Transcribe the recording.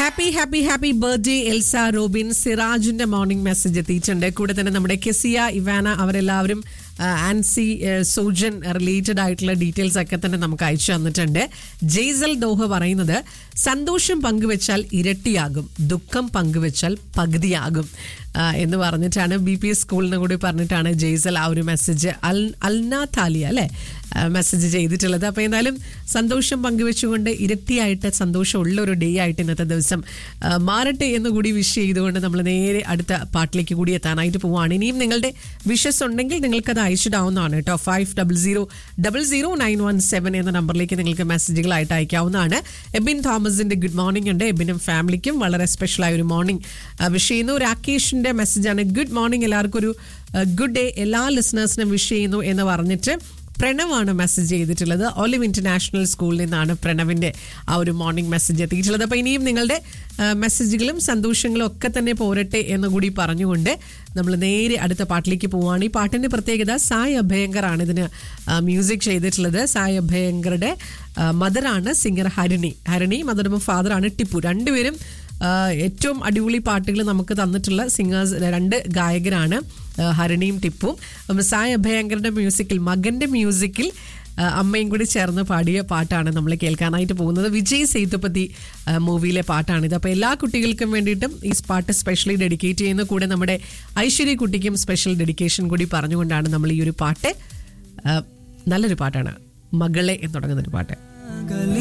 happy happy happy birthday Elsa Robin സിറാജിന്റെ morning message എത്തിയിട്ടുണ്ട് കൂടെ തന്നെ നമ്മുടെ കെസിയ ഇവാന അവരെല്ലാവരും ആ, ആൻസി ആ, സോജൻ റിലേറ്റഡ് ആയിട്ടുള്ള ഡീറ്റെയിൽസ് ഒക്കെ തന്നെ നമുക്ക് അയച്ചു തന്നിട്ടുണ്ട് ജെയ്സൽ ദോഹ പറയുന്നത് സന്തോഷം പങ്കുവെച്ചാൽ ഇരട്ടിയാകും ദുഃഖം പങ്കുവെച്ചാൽ പകുതിയാകും ആ, എന്ന് പറഞ്ഞിട്ടാണ് ബി പി എസ് സ്കൂളിന് കൂടി പറഞ്ഞിട്ടാണ് ജെയ്സൽ ആ ഒരു മെസ്സേജ് അൽ അൽന താലിയ അല്ലേ മെസ്സേജ് ചെയ്തിട്ടുള്ളത് അപ്പോൾ എന്തായാലും സന്തോഷം പങ്കുവെച്ചുകൊണ്ട് ഇരട്ടിയായിട്ട് സന്തോഷമുള്ള ഒരു ഡേ ആയിട്ട് ഇന്നത്തെ ദിവസം ആ, മാറട്ടെ എന്ന് കൂടി വിഷ് ചെയ്തുകൊണ്ട് നമ്മൾ നേരെ അടുത്ത പാട്ടിലേക്ക് കൂടി എത്താനായിട്ട് പോവുകയാണ് ഇനിയും നിങ്ങളുടെ വിഷസ് ഉണ്ടെങ്കിൽ നിങ്ങൾക്കത് അയച്ചിടാവുന്നതാണ് കേട്ടോ five double zero double zero nine one seven എന്ന നമ്പറിലേക്ക് നിങ്ങൾക്ക് മെസ്സേജുകളായിട്ട് അയക്കാവുന്നതാണ് എബിൻ തോമസിന്റെ ഗുഡ് മോർണിംഗ് ഉണ്ട് എബിനും ഫാമിലിക്കും വളരെ സ്പെഷ്യലായ ഒരു മോർണിംഗ് വിഷ് ചെയ്യുന്നു രാകേഷിന്റെ മെസ്സേജാണ് ഗുഡ് മോർണിംഗ് എല്ലാവർക്കും ഒരു ഗുഡ് ഡേ എല്ലാ ലിസണേഴ്സിനും വിഷ് ചെയ്യുന്നു എന്ന് പറഞ്ഞിട്ട് പ്രണവാണ് മെസ്സേജ് ചെയ്തിട്ടുള്ളത് ഒലിവ് ഇന്റർനാഷണൽ സ്കൂളിൽ നിന്നാണ് പ്രണവിന്റെ ആ ഒരു മോർണിംഗ് മെസ്സേജ് എത്തിയിട്ടുള്ളത് അപ്പോൾ ഇനിയും നിങ്ങളുടെ ആ, മെസ്സേജുകളും സന്തോഷങ്ങളും ഒക്കെ തന്നെ പോരട്ടെ എന്ന് കൂടി പറഞ്ഞുകൊണ്ട് നമ്മൾ നേരെ അടുത്ത പാട്ടിലേക്ക് പോവുകയാണ് ഈ പാട്ടിന്റെ പ്രത്യേകത സായ് അഭയങ്കർ ആണ് ഇതിന് ആ, മ്യൂസിക് ചെയ്തിട്ടുള്ളത് സായ് അഭയങ്കറുടെ ആ, മദറാണ് സിംഗർ ഹരിണി ഹരിണി മദറും ഫാദറാണ് ടിപ്പു രണ്ടുപേരും ആ, ഏറ്റവും അടിപൊളി പാട്ടുകൾ നമുക്ക് തന്നിട്ടുള്ള സിംഗേഴ്സ് രണ്ട് ഗായകരാണ് ആ, ഹരിണിയും ടിപ്പും അപ്പം സായ് അഭയങ്കറുടെ മ്യൂസിക്കിൽ മകന്റെ മ്യൂസിക്കിൽ ആ, അമ്മയും കൂടി ചേർന്ന് പാടിയ പാട്ടാണ് നമ്മൾ കേൾക്കാനായിട്ട് പോകുന്നത് വിജയ് സേതുപതി ആ, മൂവിയിലെ പാട്ടാണിത് അപ്പോൾ എല്ലാ കുട്ടികൾക്കും വേണ്ടിയിട്ടും ഈ പാട്ട് സ്പെഷ്യലി ഡെഡിക്കേറ്റ് ചെയ്യുന്ന കൂടെ നമ്മുടെ ഐശ്വര്യ കുട്ടിക്കും സ്പെഷ്യൽ ഡെഡിക്കേഷൻ കൂടി പറഞ്ഞുകൊണ്ടാണ് നമ്മൾ ഈ ഒരു പാട്ട് ആ, നല്ലൊരു പാട്ടാണ് മകളെ എന്ന് തുടങ്ങുന്ന ഒരു പാട്ട് ഗലി